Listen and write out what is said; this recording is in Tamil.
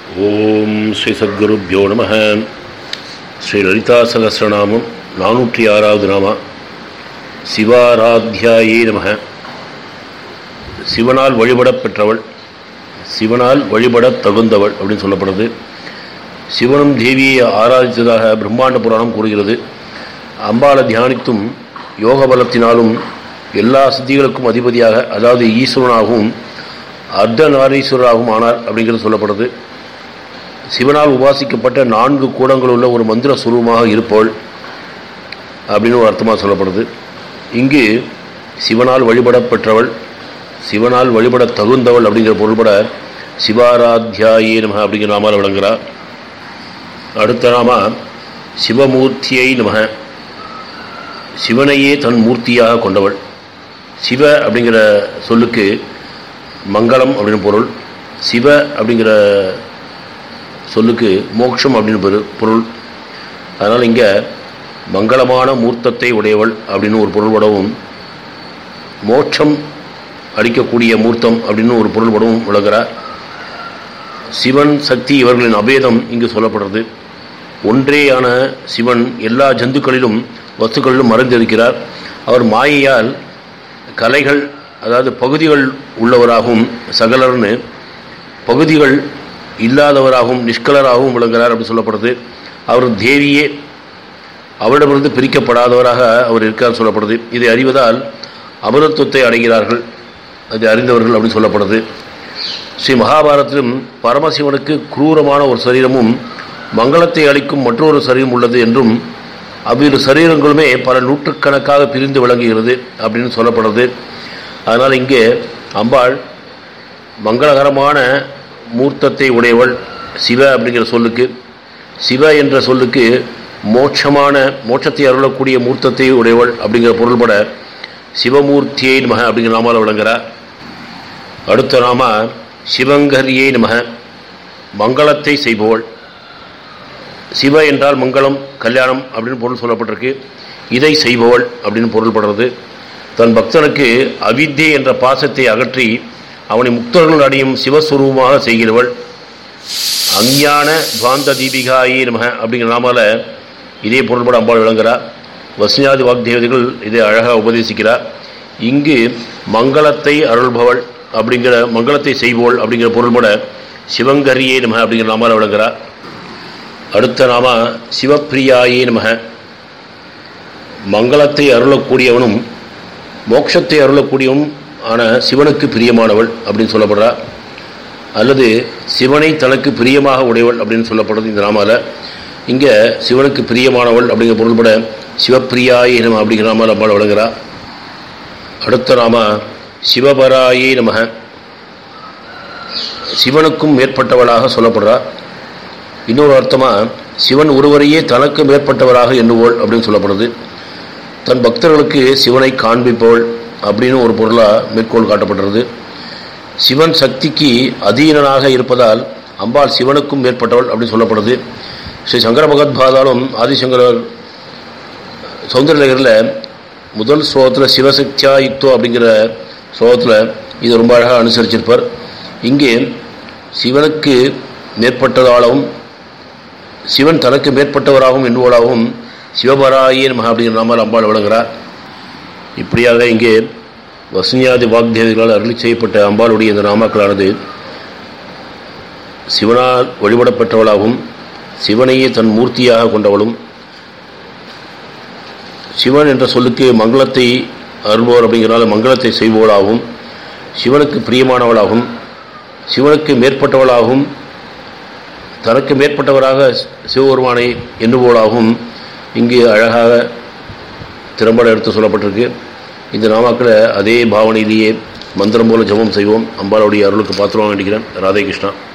ஓம் ஸ்ரீ சத்குருப்யோ நம ஸ்ரீ லலிதா சகசிரநாமம் நானூற்றி ஆறாவது நாமா சிவாராத்யாயே நம சிவனால் வழிபடப் பெற்றவள் சிவனால் வழிபடத் தகுந்தவள் அப்படின்னு சொல்லப்படுது சிவனும் தேவியை ஆராதித்ததாக பிரம்மாண்ட புராணம் கூறுகிறது அம்பாளை தியானித்தும் யோக பலத்தினாலும் எல்லா சித்திகளுக்கும் அதிபதியாக அதாவது ஈஸ்வரனாகவும் அர்த்தநாரீஸ்வரராகவும் ஆனார் அப்படிங்கிறது சொல்லப்படுது சிவனால் உபாசிக்கப்பட்ட நான்கு கூடங்கள் உள்ள ஒரு மந்திர சுரூபமாக இருப்பவள் அப்படின்னு ஒரு அர்த்தமாக சொல்லப்படுது இங்கு சிவனால் வழிபடப் பெற்றவள் சிவனால் வழிபட தகுந்தவள் அப்படிங்கிற பொருள்பட சிவாராத்யாயே நம அப்படிங்கிற நாமால் விளங்குகிறார் அடுத்த நாம சிவமூர்த்தியை நம சிவனையே தன் மூர்த்தியாக கொண்டவள் சிவ அப்படிங்கிற சொல்லுக்கு மங்களம் அப்படின்னு பொருள் சிவ அப்படிங்கிற சொல்லுக்கு மோட்சம் அப்படின்னு பொரு பொருள் அதனால் இங்கே மங்களமான மூர்த்தத்தை உடையவள் அப்படின்னு ஒரு பொருள்படவும் மோட்சம் அளிக்கக்கூடிய மூர்த்தம் அப்படின்னு ஒரு பொருள்படவும் விளங்குகிறார் சிவன் சக்தி இவர்களின் அபேதம் இங்கு சொல்லப்படுறது ஒன்றேயான சிவன் எல்லா ஜந்துக்களிலும் வஸ்துக்களிலும் மறைந்திருக்கிறார் அவர் மாயையால் கலைகள் அதாவது பகுதிகள் உள்ளவராகவும் சகலர்னு பகுதிகள் இல்லாதவராகவும் நிஷ்கலராகவும் விளங்குகிறார் அப்படின்னு சொல்லப்படுது அவர் தேவியே அவரிடமிருந்து பிரிக்கப்படாதவராக அவர் இருக்கார் சொல்லப்படுது இதை அறிவதால் அமரத்துவத்தை அடைகிறார்கள் அது அறிந்தவர்கள் அப்படின்னு சொல்லப்படுது ஸ்ரீ மகாபாரத்திலும் பரமசிவனுக்கு குரூரமான ஒரு சரீரமும் மங்களத்தை அளிக்கும் மற்றொரு சரீரம் உள்ளது என்றும் அவ்விரு சரீரங்களுமே பல நூற்றுக்கணக்காக பிரிந்து விளங்குகிறது அப்படின்னு சொல்லப்படுறது அதனால் இங்கே அம்பாள் மங்களகரமான மூர்த்தத்தை உடையவள் சிவ அப்படிங்கிற சொல்லுக்கு சிவ என்ற சொல்லுக்கு மோட்சமான மோட்சத்தை அருளக்கூடிய மூர்த்தத்தை உடையவள் அப்படிங்கிற பொருள்பட சிவமூர்த்தியை நமக அப்படிங்கிற நாமால் விளங்குகிறார் அடுத்த நாம சிவங்கரியை நமக மங்களத்தை செய்பவள் சிவ என்றால் மங்களம் கல்யாணம் அப்படின்னு பொருள் சொல்லப்பட்டிருக்கு இதை செய்பவள் அப்படின்னு பொருள்படுறது தன் பக்தனுக்கு அவித்யை என்ற பாசத்தை அகற்றி அவனை முக்தர்கள் அடையும் சிவஸ்வரூபமாக செய்கிறவள் அஞ்ஞான துவாந்த தீபிகாயி நம அப்படிங்கிற நாமால இதே பொருள்பட அம்பாள் விளங்குகிறார் வசுஞாதி வாக்தேவதைகள் இதை அழகாக உபதேசிக்கிறார் இங்கு மங்களத்தை அருள்பவள் அப்படிங்கிற மங்களத்தை செய்பவள் அப்படிங்கிற பொருள்பட சிவங்கரியே நம அப்படிங்கிற நாமால விளங்குகிறார் அடுத்த நாம சிவப்பிரியாயே நம மங்களத்தை அருளக்கூடியவனும் மோட்சத்தை அருளக்கூடியவனும் ஆன சிவனுக்கு பிரியமானவள் அப்படின்னு சொல்லப்படுறா அல்லது சிவனை தனக்கு பிரியமாக உடையவள் அப்படின்னு சொல்லப்படுறது இந்த நாமால இங்கே சிவனுக்கு பிரியமானவள் அப்படிங்கிற பொருள்பட சிவப்பிரியாயே நம அப்படிங்கிற நாமால் அம்பாள் வழங்குறா அடுத்த நாம சிவபராயே நம சிவனுக்கும் மேற்பட்டவளாக சொல்லப்படுறா இன்னொரு அர்த்தமாக சிவன் ஒருவரையே தனக்கு மேற்பட்டவராக எண்ணுவோள் அப்படின்னு சொல்லப்படுது தன் பக்தர்களுக்கு சிவனை காண்பிப்பவள் அப்படின்னு ஒரு பொருளாக மேற்கோள் காட்டப்படுறது சிவன் சக்திக்கு அதீனனாக இருப்பதால் அம்பாள் சிவனுக்கும் மேற்பட்டவள் அப்படின்னு சொல்லப்படுது ஸ்ரீ சங்கர பகவத்பாதாலும் ஆதிசங்கரர் சௌந்தரநகரில் முதல் ஸ்லோகத்தில் சிவசக்தியா யுக்தோ அப்படிங்கிற ஸ்லோகத்தில் இது ரொம்ப அழகாக அனுசரிச்சிருப்பார் இங்கே சிவனுக்கு மேற்பட்டதாலும் சிவன் தனக்கு மேற்பட்டவராகவும் எண்ணுவதாகவும் சிவபராயே நம அப்படிங்கிற நாமல் அம்பாள் விளங்குகிறார் இப்படியாக இங்கே வசுஞாதி வாக்தேவிகளால் அருளி செய்யப்பட்ட அம்பாளுடைய இந்த நாமாக்களானது சிவனால் வழிபடப்பெற்றவளாகவும் சிவனையே தன் மூர்த்தியாக கொண்டவளும் சிவன் என்ற சொல்லுக்கு மங்களத்தை அருள்பவர் அப்படிங்கிறனால மங்களத்தை செய்பவளாகவும் சிவனுக்கு பிரியமானவளாகவும் சிவனுக்கு மேற்பட்டவளாகவும் தனக்கு மேற்பட்டவராக சிவபெருமானை எண்ணுபவளாகவும் இங்கு அழகாக திறம்பட எடுத்து சொல்லப்பட்டிருக்கு இந்த நாமாக்களை அதே பாவனையிலேயே மந்திரம் போல ஜபம் செய்வோம் அம்பாளுடைய அருளுக்கு பாத்திரம் வேண்டிக்கிறேன் ராதே கிருஷ்ணா